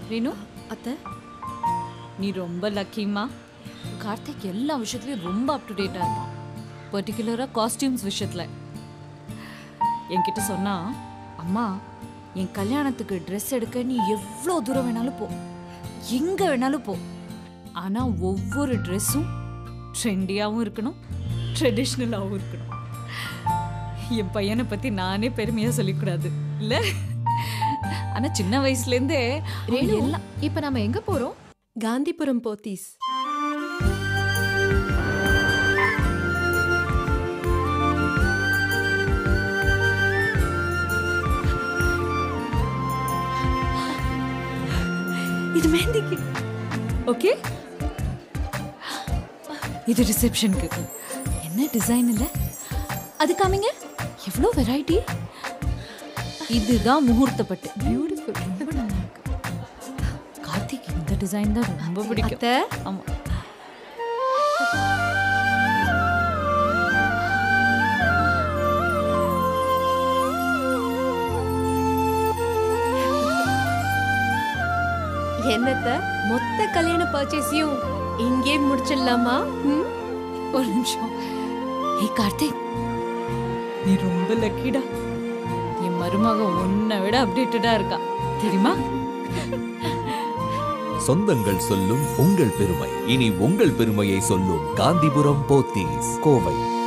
ரேணு அத்தை நீ ரொம்ப லக்கிம்மா கார்த்திக் எல்லா விஷயத்துலயும் ரொம்ப அப் டு டேட்டா இருப்பான் பர்டிகுலராக காஸ்டியூம்ஸ் விஷயத்துல என்கிட்ட சொன்னா அம்மா என் கல்யாணத்துக்கு ட்ரெஸ் எடுக்க நீ எவ்வளோ தூரம் வேணாலும் போ எங்க வேணாலும் போ ஆனா ஒவ்வொரு ட்ரெஸ்ஸும் ட்ரெண்டியாகவும் இருக்கணும் ட்ரெடிஷ்னலாகவும் இருக்கணும் என் பையனை பத்தி நானே பெருமையா சொல்லிக்கூடாது இல்ல ஆனா சின்ன வயசுலேருந்தே ரேணு எல்லாம் இப்ப நாம எங்க போறோம் காந்திபுரம் போத்தீஸ் இது மெஹந்திக்கு ஓகே இது ரிசப்ஷனுக்கு என்ன டிசைன் இல்ல அது காமிங்க எவ்வளோ வெரைட்டி இதுதான் முகூர்த்த பட்டு பியூட்டிஃபுல் ரொம்ப நல்லா இருக்கு கார்த்திக் இந்த டிசைன் தான் ரொம்ப பிடிக்கும் அத்தை ஆமா என்னத்த மொத்த கல்யாண பர்ச்சேஸையும் இங்கே முடிச்சிடலாமா ம்? ஒரு நிமிஷம் ஏய் கார்த்திக் நீ ரொம்ப லக்கிடா என் மருமக உன்னை விட அப்டேட்டடா இருக்கா தெரியுமா சொந்தங்கள் சொல்லும் உங்கள் பெருமை இனி உங்கள் பெருமையை சொல்லும் காந்திபுரம் போத்தீஸ் கோவை